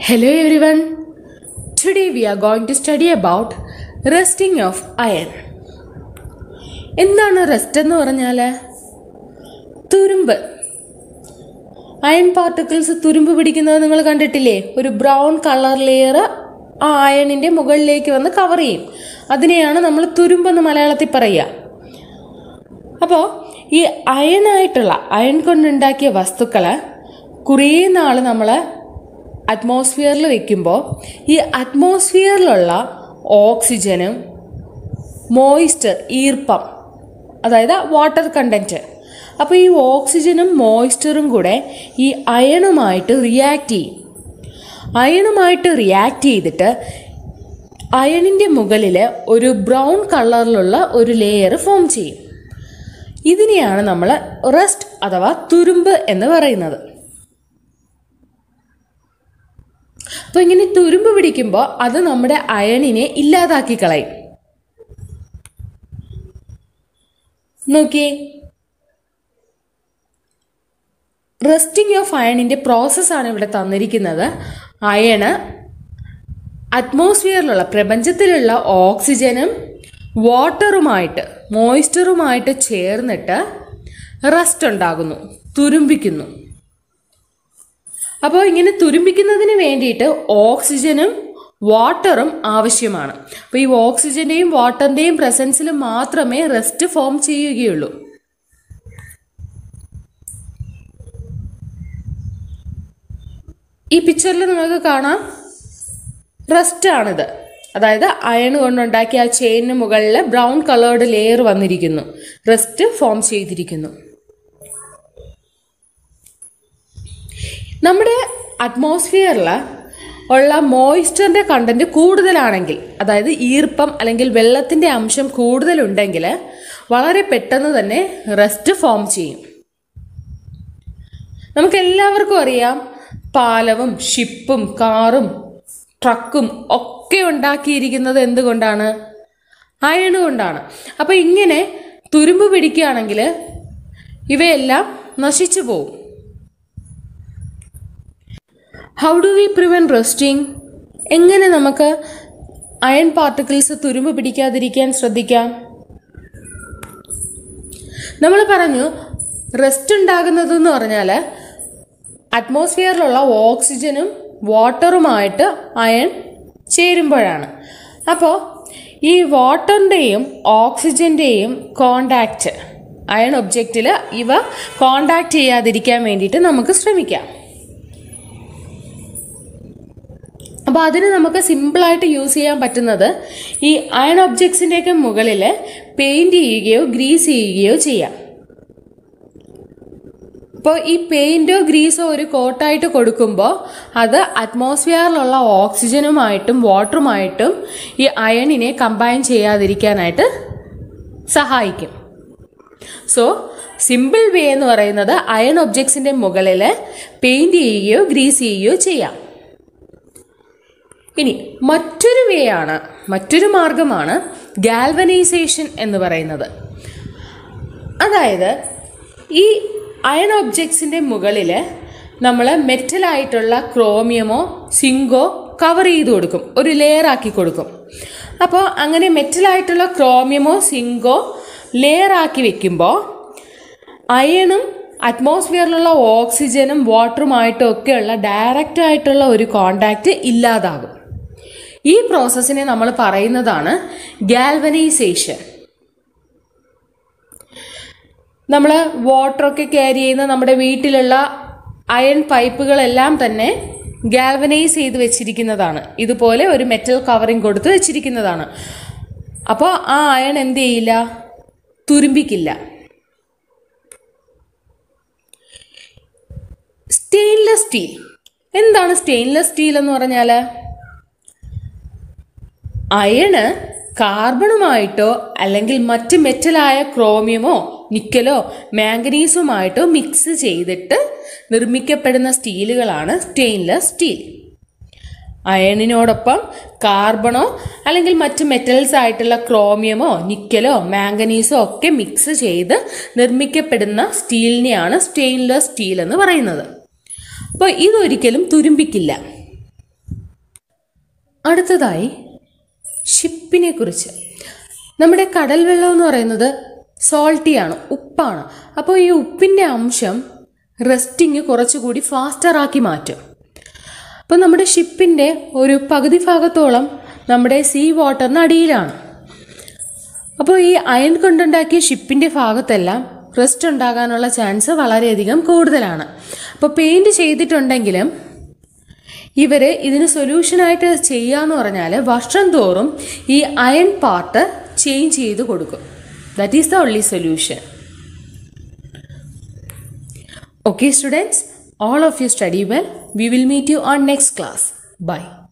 Hello everyone. Today we are going to study about resting of iron. എന്താണ് rust എന്ന് പറഞ്ഞാൽ തുരുമ്പ് iron particles തുരുമ്പ് പിടിക്കുന്നത് നിങ്ങൾ കണ്ടിട്ടില്ലേ ഒരു ബ്രൗൺ കളർ ലെയർ ആ അയണിന്റെ മുകളിലേക്ക് വന്ന് കവർ ചെയ്യും അതിനെയാണ് നമ്മൾ തുരുമ്പെന്ന് മലയാളത്തിൽ പറയുക അപ്പോൾ ഈ അയണായിട്ടുള്ള അയൺ കൊണ്ടുണ്ടാക്കിയ വസ്തുക്കൾ കുറേ നാൾ നമ്മൾ അറ്റ്മോസ്ഫിയറിൽ വെക്കുമ്പോൾ ഈ അറ്റ്മോസ്ഫിയറിലുള്ള ഓക്സിജനും മോയിസ്ചർ ഈർപ്പം അതായത് വാട്ടർ കണ്ടൻറ്റ് അപ്പോൾ ഈ ഓക്സിജനും മോയിസ്ചറും കൂടെ ഈ അയണുമായിട്ട് റിയാക്ട് ചെയ്യും അയണുമായിട്ട് റിയാക്ട് ചെയ്തിട്ട് അയണിൻ്റെ മുകളിൽ ഒരു ബ്രൗൺ കളറിലുള്ള ഒരു ലെയർ ഫോം ചെയ്യും ഇതിനെയാണ് നമ്മൾ റസ്റ്റ് അഥവാ തുരുമ്പ് എന്ന് പറയുന്നത് അപ്പോൾ ഇങ്ങനെ തുരുമ്പ് പിടിക്കുമ്പോൾ അത് നമ്മുടെ അയണിനെ ഇല്ലാതാക്കി കളയും നോക്കിയേ റെസ്റ്റിംഗ് ഓഫ് അയണിൻ്റെ പ്രോസസ്സാണ് ഇവിടെ തന്നിരിക്കുന്നത് അയണ് അറ്റ്മോസ്ഫിയറിലുള്ള പ്രപഞ്ചത്തിലുള്ള ഓക്സിജനും വാട്ടറുമായിട്ട് മോയ്സ്ചറുമായിട്ട് ചേർന്നിട്ട് റസ്റ്റ് ഉണ്ടാകുന്നു തുരുമ്പിക്കുന്നു അപ്പോൾ ഇങ്ങനെ തുരുമ്പിക്കുന്നതിന് വേണ്ടിയിട്ട് ഓക്സിജനും വാട്ടറും ആവശ്യമാണ് അപ്പോൾ ഈ ഓക്സിജന്റെയും വാട്ടറിന്റെയും പ്രസൻസിൽ മാത്രമേ റെസ്റ്റ് ഫോം ചെയ്യുകയുള്ളൂ ഈ പിക്ചറിൽ നിങ്ങൾക്ക് കാണാം റസ്റ്റ് ആണിത് അതായത് അയൺ കൊണ്ടുണ്ടാക്കിയ ആ ചെയിനിന് മുകളിൽ ബ്രൗൺ കളേർഡ് ലെയർ വന്നിരിക്കുന്നു റസ്റ്റ് ഫോം ചെയ്തിരിക്കുന്നു നമ്മുടെ അറ്റ്മോസ്ഫിയറിൽ ഉള്ള മോയ്സ്ചറിൻ്റെ കണ്ടന്റ് കൂടുതലാണെങ്കിൽ അതായത് ഈർപ്പം അല്ലെങ്കിൽ വെള്ളത്തിൻ്റെ അംശം കൂടുതലുണ്ടെങ്കിൽ വളരെ പെട്ടെന്ന് തന്നെ റെസ്റ്റ് ഫോം ചെയ്യും നമുക്ക് എല്ലാവർക്കും അറിയാം പാലവും ഷിപ്പും കാറും ട്രക്കും ഒക്കെ ഉണ്ടാക്കിയിരിക്കുന്നത് എന്തുകൊണ്ടാണ് അയണ് കൊണ്ടാണ് അപ്പോൾ ഇങ്ങനെ തുരുമ്പ് പിടിക്കുകയാണെങ്കിൽ ഇവയെല്ലാം നശിച്ചു പോകും how do we prevent rusting എങ്ങനെ നമുക്ക് അയൺ പാർട്ടിക്കിൾസ് തുരുമ്പ് പിടിക്കാതിരിക്കാൻ ശ്രദ്ധിക്കാം നമ്മൾ പറഞ്ഞു റെസ്റ്റ് ഉണ്ടാകുന്നതെന്ന് പറഞ്ഞാൽ അറ്റ്മോസ്ഫിയറിലുള്ള ഓക്സിജനും വാട്ടറുമായിട്ട് അയൺ ചേരുമ്പോഴാണ് അപ്പോൾ ഈ വാട്ടറിൻ്റെയും ഓക്സിജൻ്റെയും കോണ്ടാക്റ്റ് അയൺ ഒബ്ജക്റ്റിൽ ഇവ കോണ്ടാക്ട് ചെയ്യാതിരിക്കാൻ വേണ്ടിയിട്ട് നമുക്ക് ശ്രമിക്കാം അപ്പോൾ അതിന് നമുക്ക് സിമ്പിളായിട്ട് യൂസ് ചെയ്യാൻ പറ്റുന്നത് ഈ അയൺ ഒബ്ജക്ട്സിൻ്റെയൊക്കെ മുകളിൽ പെയിൻറ് ചെയ്യുകയോ ഗ്രീസ് ചെയ്യുകയോ ചെയ്യാം ഇപ്പോൾ ഈ പെയിൻറ്റോ ഗ്രീസോ ഒരു കോട്ടായിട്ട് കൊടുക്കുമ്പോൾ അത് അറ്റ്മോസ്ഫിയറിലുള്ള ഓക്സിജനുമായിട്ടും വാട്ടറുമായിട്ടും ഈ അയണിനെ കമ്പൈൻ ചെയ്യാതിരിക്കാനായിട്ട് സഹായിക്കും സോ സിമ്പിൾ വേ എന്ന് പറയുന്നത് അയൺ ഒബ്ജക്ട്സിൻ്റെ മുകളിൽ പെയിൻറ് ചെയ്യുകയോ ഗ്രീസ് ചെയ്യുകയോ ചെയ്യാം ഇനി മറ്റൊരു വേ ആണ് മറ്റൊരു മാർഗമാണ് ഗാൽവനൈസേഷൻ എന്ന് പറയുന്നത് അതായത് ഈ അയൺ ഒബ്ജക്ട്സിൻ്റെ മുകളിൽ നമ്മൾ മെറ്റലായിട്ടുള്ള ക്രോമിയമോ സിങ്കോ കവർ ചെയ്ത് കൊടുക്കും ഒരു ലെയർ ആക്കി കൊടുക്കും അപ്പോൾ അങ്ങനെ മെറ്റലായിട്ടുള്ള ക്രോമിയമോ സിങ്കോ ലെയർ ആക്കി വെക്കുമ്പോൾ അയണും അറ്റ്മോസ്ഫിയറിലുള്ള ഓക്സിജനും വാട്ടറുമായിട്ടും ഒക്കെയുള്ള ഡയറക്റ്റ് ആയിട്ടുള്ള ഒരു കോണ്ടാക്റ്റ് ഇല്ലാതാകും ഈ പ്രോസസ്സിനെ നമ്മൾ പറയുന്നതാണ് ഗാൽവനൈസേഷൻ നമ്മൾ വാട്ടറൊക്കെ ക്യാരി ചെയ്യുന്ന നമ്മുടെ വീട്ടിലുള്ള അയൺ പൈപ്പുകളെല്ലാം തന്നെ ഗാൽവനൈസ് ചെയ്ത് വെച്ചിരിക്കുന്നതാണ് ഇതുപോലെ ഒരു മെറ്റൽ കവറിങ് കൊടുത്ത് വെച്ചിരിക്കുന്നതാണ് അപ്പോൾ ആ അയൺ എന്ത് ചെയ്യില്ല തുരുമ്പിക്കില്ല സ്റ്റെയിൻലെസ് സ്റ്റീൽ എന്താണ് സ്റ്റെയിൻലെസ് സ്റ്റീൽ എന്ന് പറഞ്ഞാൽ അയണ് കാർബണുമായിട്ടോ അല്ലെങ്കിൽ മറ്റ് മെറ്റലായ ക്രോമിയമോ നിക്കലോ മാംഗനീസുമായിട്ടോ മിക്സ് ചെയ്തിട്ട് നിർമ്മിക്കപ്പെടുന്ന സ്റ്റീലുകളാണ് സ്റ്റെയിൻലെസ് സ്റ്റീൽ അയണിനോടൊപ്പം കാർബണോ അല്ലെങ്കിൽ മറ്റ് മെറ്റൽസ് ആയിട്ടുള്ള ക്രോമിയമോ നിക്കലോ മാംഗനീസോ ഒക്കെ മിക്സ് ചെയ്ത് നിർമ്മിക്കപ്പെടുന്ന സ്റ്റീലിനെയാണ് സ്റ്റെയിൻലെസ് സ്റ്റീൽ എന്ന് പറയുന്നത് അപ്പോൾ ഇതൊരിക്കലും തുരുമ്പിക്കില്ല അടുത്തതായി ഷിപ്പിനെ കുറിച്ച് നമ്മുടെ കടൽ വെള്ളം എന്ന് പറയുന്നത് സോൾട്ടിയാണ് ഉപ്പാണ് അപ്പോൾ ഈ ഉപ്പിൻ്റെ അംശം റെസ്റ്റിങ് കുറച്ചുകൂടി ഫാസ്റ്ററാക്കി മാറ്റും അപ്പോൾ നമ്മുടെ ഷിപ്പിൻ്റെ ഒരു പകുതി ഭാഗത്തോളം നമ്മുടെ സീ വാട്ടറിന് അടിയിലാണ് അപ്പോൾ ഈ അയൺ കൊണ്ടുണ്ടാക്കിയ ഷിപ്പിൻ്റെ ഭാഗത്തെല്ലാം റെസ്റ്റ് ഉണ്ടാകാനുള്ള ചാൻസ് വളരെയധികം കൂടുതലാണ് അപ്പോൾ പെയിൻറ് ചെയ്തിട്ടുണ്ടെങ്കിലും ഇവർ ഇതിന് സൊല്യൂഷനായിട്ട് ചെയ്യാന്ന് പറഞ്ഞാൽ വർഷം തോറും ഈ അയൺ പാർട്ട് ചേഞ്ച് ചെയ്ത് കൊടുക്കും that is the only solution okay students all of you study well we will meet you on next class bye